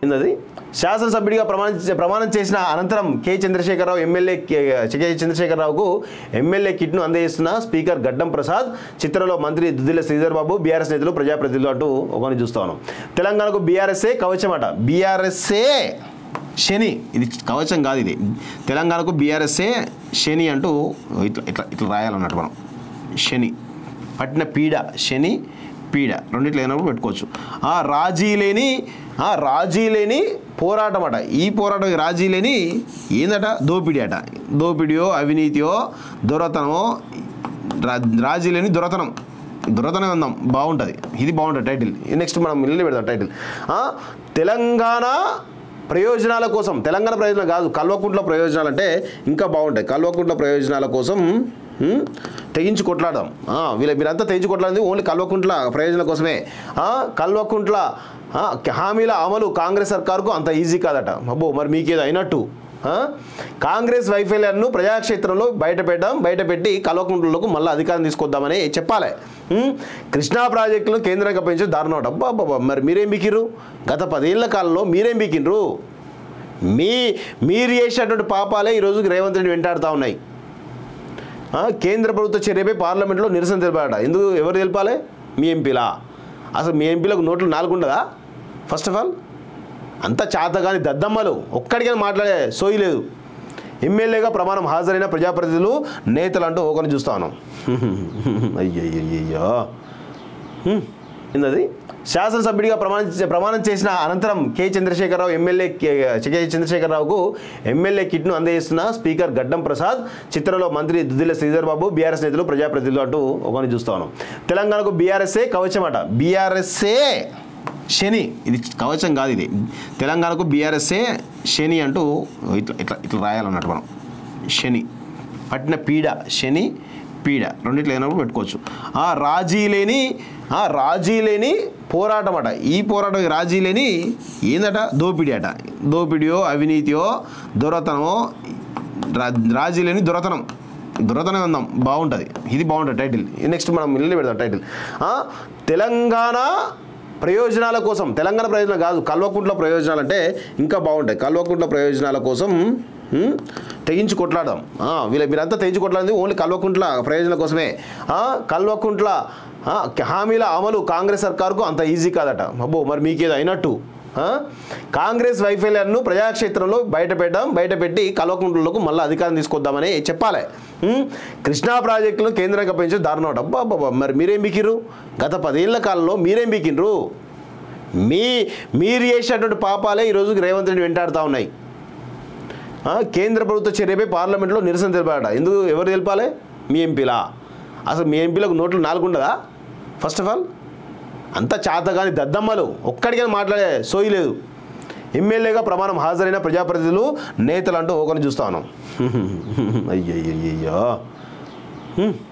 ఏందది శాసనసభ్యుడిగా ప్రమాణం ప్రమాణం చేసిన అనంతరం K Chandrashekar Rao MLA K K చంద్రశేఖరరావుకు ఎమ్మెల్యే కిట్ను అందజేస్తున్న స్పీకర్ గడ్డం ప్రసాద్ చిత్రంలో మంత్రి దుద్దిల శ్రీధర్ బాబు బీఆర్ఎస్ నేతలు ప్రజాప్రతినిధులు అంటూ ఒకరిని చూస్తా ఉన్నాం తెలంగాణకు బీఆర్ఎస్ఏ కవచమట బీఆర్ఎస్ఏ శని ఇది కవచం కాదు ఇది తెలంగాణకు బీఆర్ఎస్ఏ శని అంటూ ఇట్లా ఇట్లా ఇట్లా రాయాలన్నట్టు మనం శని పట్టిన పీడ శని పీడ రెండిట్లో ఏదైనా పెట్టుకోవచ్చు ఆ రాజీ లేని ఆ రాజీ లేని పోరాటం అట ఈ పోరాటం రాజీ లేని ఏందట దోపిడీ అట దోపిడియో అవినీతియో దొరతనమో రా రాజీ లేని దొరతనం దొరతనం అందాం బాగుంటుంది ఇది బాగుంటుంది టైటిల్ నెక్స్ట్ మనం ఇల్లు పెడదాం టైటిల్ ఆ, తెలంగాణ ప్రయోజనాల కోసం తెలంగాణ ప్రయోజనాలు కాదు కల్వకుంట్ల ప్రయోజనాలు అంటే ఇంకా బాగుంటాయి కల్వకుంట్ల ప్రయోజనాల కోసం హ్మ్, తెగించి కొట్లాడదాం ఆ, వీళ్ళ మీరంతా తెగించి కొట్లాడింది ఓన్లీ కల్వకుంట్ల ప్రయోజనాల కోసమే ఆ, కల్వకుంట్ల ఆ, హామీల అమలు కాంగ్రెస్ సర్కారుకు అంత ఈజీ కాదట అబ్బో మరి మీకేదో అయినట్టు ఆ? కాంగ్రెస్ వైఫల్యాలను ప్రజాక్షేత్రంలో బయటపెట్టడం బయటపెట్టి కల్వకుంట్లకు మళ్ళీ అధికారం తీసుకొద్దామని చెప్పాలి ఉం? కృష్ణా ప్రాజెక్టులను కేంద్రంగా పెంచి దారుణం అబ్బా అబ్బా మరి మీరేం బికిర్రు గత పదేళ్ల కాలంలో మీరేం బికిండ్రు మీ మీరు చేసినటువంటి పాపాలే ఈరోజు రేవంత్ రెడ్డి వెంటాడుతూ ఉన్నాయి ఆ, కేంద్ర ప్రభుత్వ చర్యపై పార్లమెంట్లో నిరసన తెలిపాడట ఎందుకు ఎవరు తెలిపాలి మీ ఎంపీలా అసలు మీ ఎంపీలకు నోట్లు నాలుగు ఉండదా ఫస్ట్ ఆఫ్ ఆల్ అంత చాతగాని దద్దమ్మలు ఒక్కడికైనా మాట్లాడే సోయి లేదు ఎమ్మెల్యేగా ప్రమాణం హాజరైన ప్రజాప్రతినిధులు నేతలు అంటూ ఒకరిని చూస్తా ఉన్నాం అయ్యయ్యయ్యో హ్మ్. ఏందది శాసనసభ్యుడిగా ప్రమాణం ప్రమాణం చేసిన అనంతరం K Chandrashekar Rao MLA K K చంద్రశేఖరరావుకు ఎమ్మెల్యే కిట్ను అందజేస్తున్న స్పీకర్ గడ్డం ప్రసాద్ చిత్రంలో మంత్రి దుద్దిల శ్రీధర్ బాబు బీఆర్ఎస్ నేతలు ప్రజాప్రతినిధులు అంటూ ఒకరిని చూస్తా ఉన్నాం తెలంగాణకు బీఆర్ఎస్ఏ కవచమట బీఆర్ఎస్ఏ శని ఇది కవచం కాదు ఇది తెలంగాణకు బీఆర్ఎస్ఏ శని అంటూ ఇట్లా ఇట్లా ఇట్లా రాయాలన్నట్టు మనం శని పట్టిన పీడ శని పీడ రెండిట్లో ఏదైనా పెట్టుకోవచ్చు ఆ రాజీ లేని ఆ రాజీ లేని పోరాటం అట ఈ పోరాటం రాజీ లేని ఏందట దోపిడీ అట దోపిడియో అవినీతియో దొరతనమో రా రాజీ లేని దొరతనం దొరతనం అందాం బాగుంటుంది ఇది బాగుంటుంది టైటిల్ నెక్స్ట్ మనం ఇల్లు పెడదాం టైటిల్ ఆ, తెలంగాణ ప్రయోజనాల కోసం తెలంగాణ ప్రయోజనాలు కాదు కల్వకుంట్ల ప్రయోజనాలు అంటే ఇంకా బాగుంటాయి కల్వకుంట్ల ప్రయోజనాల కోసం హ్మ్, తెగించి కొట్లాడదాం ఆ, వీళ్ళ మీరంతా తెగించి కొట్లాడింది ఓన్లీ కల్వకుంట్ల ప్రయోజనాల కోసమే ఆ, కల్వకుంట్ల ఆ, హామీల అమలు కాంగ్రెస్ సర్కారుకు అంత ఈజీ కాదట అబ్బో మరి మీకేదో అయినట్టు ఆ? కాంగ్రెస్ వైఫల్యాలను ప్రజాక్షేత్రంలో బయటపెట్టడం బయటపెట్టి కల్వకుంట్లకు మళ్ళీ అధికారం తీసుకొద్దామని చెప్పాలి ఉం? కృష్ణా ప్రాజెక్టులను కేంద్రంగా పెంచి దారుణం అబ్బా అబ్బా మరి మీరేం బికిర్రు గత పదేళ్ల కాలంలో మీరేం బికిండ్రు మీ మీరు చేసినటువంటి పాపాలే ఈరోజు రేవంత్ రెడ్డి వెంటాడుతూ ఉన్నాయి ఆ, కేంద్ర ప్రభుత్వ చర్యపై పార్లమెంట్లో నిరసన తెలిపాడట ఎందుకు ఎవరు తెలిపాలి మీ ఎంపీలా అసలు మీ ఎంపీలకు నోట్లు నాలుగు ఉండదా ఫస్ట్ ఆఫ్ ఆల్ అంత చాతగాని దద్దమ్మలు ఒక్కడికైనా మాట్లాడే సోయి లేదు ఎమ్మెల్యేగా ప్రమాణం హాజరైన ప్రజాప్రతినిధులు నేతలు అంటూ ఒకరిని చూస్తా ఉన్నాం అయ్యయ్యయ్యో హ్మ్.